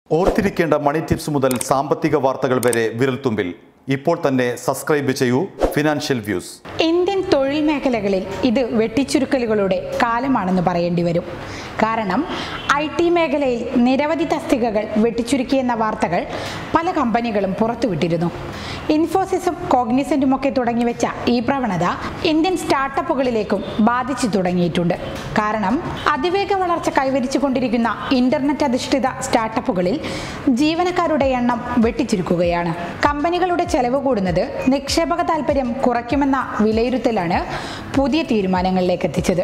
ഓർത്തിരിക്കേണ്ട മണി ടിപ്സ് മുതൽ സാമ്പത്തിക വാർത്തകൾ വരെ വിരൽത്തുമ്പിൽ ഇപ്പോൾ തന്നെ സബ്സ്ക്രൈബ് ചെയ്യൂ ഫിനാൻഷ്യൽ വ്യൂസ് ഇന്ത്യൻ തൊഴിൽ മേഖലകളിൽ ഇത് വെട്ടിച്ചുരുക്കലുകളുടെ കാലമാണെന്ന് പറയേണ്ടി വരും കാരണം ഐ ടി മേഖലയിൽ നിരവധി തസ്തികകൾ വെട്ടിച്ചുരുക്കിയെന്ന വാർത്തകൾ പല കമ്പനികളും പുറത്തുവിട്ടിരുന്നു ഇൻഫോസിസും കോഗ്നിസൻറ്റും ഒക്കെ തുടങ്ങിവെച്ച ഈ പ്രവണത ഇന്ത്യൻ സ്റ്റാർട്ടപ്പുകളിലേക്കും ബാധിച്ചു തുടങ്ങിയിട്ടുണ്ട് കാരണം അതിവേഗ വളർച്ച കൈവരിച്ചുകൊണ്ടിരിക്കുന്ന ഇന്റർനെറ്റ് അധിഷ്ഠിത സ്റ്റാർട്ടപ്പുകളിൽ ജീവനക്കാരുടെ എണ്ണം വെട്ടിച്ചുരുക്കുകയാണ് കമ്പനികളുടെ ചെലവ് കൂടുന്നത് നിക്ഷേപക താൽപ്പര്യം കുറയ്ക്കുമെന്ന വിലയിരുത്തലാണ് പുതിയ തീരുമാനങ്ങളിലേക്ക് എത്തിച്ചത്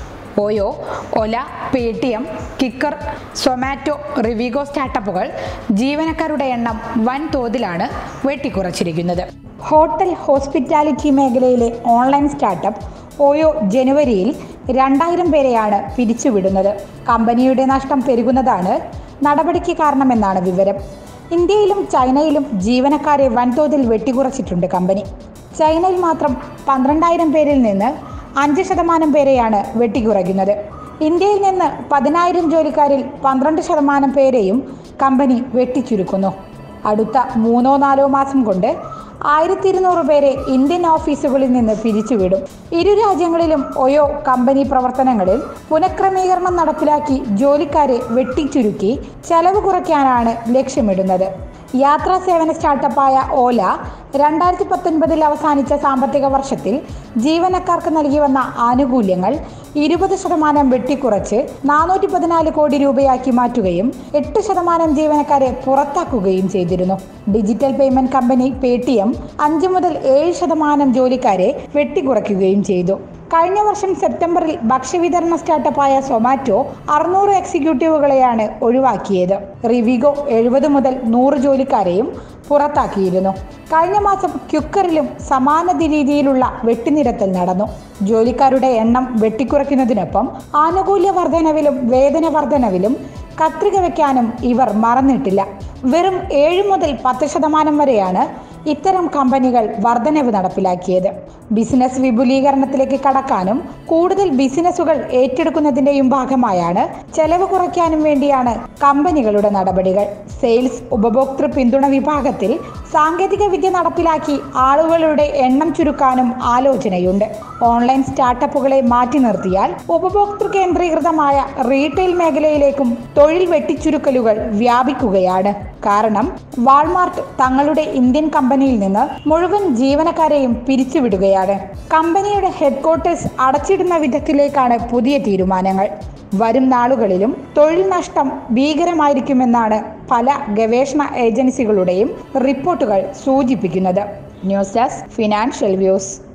OYO Ola Paytm കിക്കർ സൊമാറ്റോ റിവിഗോ സ്റ്റാർട്ടപ്പുകൾ ജീവനക്കാരുടെ എണ്ണം വൻതോതിലാണ് വെട്ടിക്കുറച്ചിരിക്കുന്നത് ഹോട്ടൽ ഹോസ്പിറ്റാലിറ്റി മേഖലയിലെ ഓൺലൈൻ സ്റ്റാർട്ടപ്പ് ഓയോ ജനുവരിയിൽ രണ്ടായിരം പേരെയാണ് പിരിച്ചുവിടുന്നത് കമ്പനിയുടെ നഷ്ടം പെരുകുന്നതാണ് നടപടിക്ക് കാരണമെന്നാണ് വിവരം ഇന്ത്യയിലും ചൈനയിലും ജീവനക്കാരെ വൻതോതിൽ വെട്ടിക്കുറച്ചിട്ടുണ്ട് കമ്പനി ചൈനയിൽ മാത്രം പന്ത്രണ്ടായിരം പേരിൽ നിന്ന് അഞ്ച് ശതമാനം പേരെയാണ് വെട്ടിക്കുറയ്ക്കുന്നത് ഇന്ത്യയിൽ നിന്ന് പതിനായിരം ജോലിക്കാരിൽ പന്ത്രണ്ട് ശതമാനം പേരെയും കമ്പനി വെട്ടിച്ചുരുക്കുന്നു അടുത്ത മൂന്നോ നാലോ മാസം കൊണ്ട് ആയിരത്തി ഇരുന്നൂറ് പേരെ ഇന്ത്യൻ ഓഫീസുകളിൽ നിന്ന് പിരിച്ചുവിടും ഇരു രാജ്യങ്ങളിലും ഒയോ കമ്പനി പ്രവർത്തനങ്ങളിൽ പുനഃക്രമീകരണം നടപ്പിലാക്കി ജോലിക്കാരെ വെട്ടിച്ചുരുക്കി ചെലവ് കുറയ്ക്കാനാണ് ലക്ഷ്യമിടുന്നത് യാത്രാ സേവന സ്റ്റാർട്ടപ്പായ ഓല രണ്ടായിരത്തി പത്തൊൻപതിൽ അവസാനിച്ച സാമ്പത്തിക വർഷത്തിൽ ജീവനക്കാർക്ക് നൽകി വന്ന ആനുകൂല്യങ്ങൾ ഇരുപത് ശതമാനം വെട്ടിക്കുറച്ച് നാനൂറ്റി പതിനാല് കോടി രൂപയാക്കി മാറ്റുകയും എട്ട് ശതമാനം ജീവനക്കാരെ പുറത്താക്കുകയും ചെയ്തിരുന്നു digital payment company Paytm അഞ്ച് മുതൽ ഏഴ് ശതമാനം ജോലിക്കാരെ വെട്ടിക്കുറയ്ക്കുകയും ചെയ്തു കഴിഞ്ഞ വർഷം സെപ്റ്റംബറിൽ ഭക്ഷ്യവിതരണ സ്റ്റാർട്ടപ്പായ സൊമാറ്റോ അറുന്നൂറ് എക്സിക്യൂട്ടീവുകളെയാണ് ഒഴിവാക്കിയത് റിവിഗോ എഴുപത് മുതൽ നൂറ് ജോലിക്കാരെയും പുറത്താക്കിയിരുന്നു കഴിഞ്ഞ മാസം ക്യുക്കറിലും സമാന രീതിയിലുള്ള വെട്ടിനിരത്തൽ നടന്നു ജോലിക്കാരുടെ എണ്ണം വെട്ടിക്കുറയ്ക്കുന്നതിനൊപ്പം ആനുകൂല്യ വർധനവിലും വേതന വർധനവിലും കത്രിക വെക്കാനും ഇവർ മറന്നിട്ടില്ല വെറും ഏഴ് മുതൽ പത്ത് ശതമാനം വരെയാണ് ഇത്തരം കമ്പനികൾ വർധനവ് നടപ്പിലാക്കിയത് ബിസിനസ് വിപുലീകരണത്തിലേക്ക് കടക്കാനും കൂടുതൽ ബിസിനസ്സുകൾ ഏറ്റെടുക്കുന്നതിന്റെയും ഭാഗമായാണ് ചെലവ് കുറയ്ക്കാനും വേണ്ടിയാണ് കമ്പനികളുടെ നടപടികൾ സെയിൽസ് ഉപഭോക്തൃ പിന്തുണ വിഭാഗത്തിൽ സാങ്കേതിക വിദ്യ നടപ്പിലാക്കി ആളുകളുടെ എണ്ണം ചുരുക്കാനും ആലോചനയുണ്ട് ഓൺലൈൻ സ്റ്റാർട്ടപ്പുകളെ മാറ്റി നിർത്തിയാൽ ഉപഭോക്തൃ കേന്ദ്രീകൃതമായ റീറ്റെയിൽ മേഖലയിലേക്കും തൊഴിൽ വെട്ടിച്ചുരുക്കലുകൾ വ്യാപിക്കുകയാണ് കാരണം വാൾമാർട്ട് തങ്ങളുടെ ഇന്ത്യൻ കമ്പനിയിൽ നിന്ന് മുഴുവൻ ജീവനക്കാരെയും പിരിച്ചുവിടുകയാണ് കമ്പനിയുടെ ഹെഡ്ക്വാർട്ടേഴ്സ് അടച്ചിടുന്ന വിധത്തിലേക്കാണ് പുതിയ തീരുമാനങ്ങൾ വരും നാളുകളിലും തൊഴിൽ നഷ്ടം ഭീകരമായിരിക്കുമെന്നാണ് പല ഗവേഷണ ഏജൻസികളുടെയും റിപ്പോർട്ടുകൾ സൂചിപ്പിക്കുന്നത് ന്യൂസ് ഡെസ്ക് ഫിനാൻഷ്യൽ വ്യൂസ്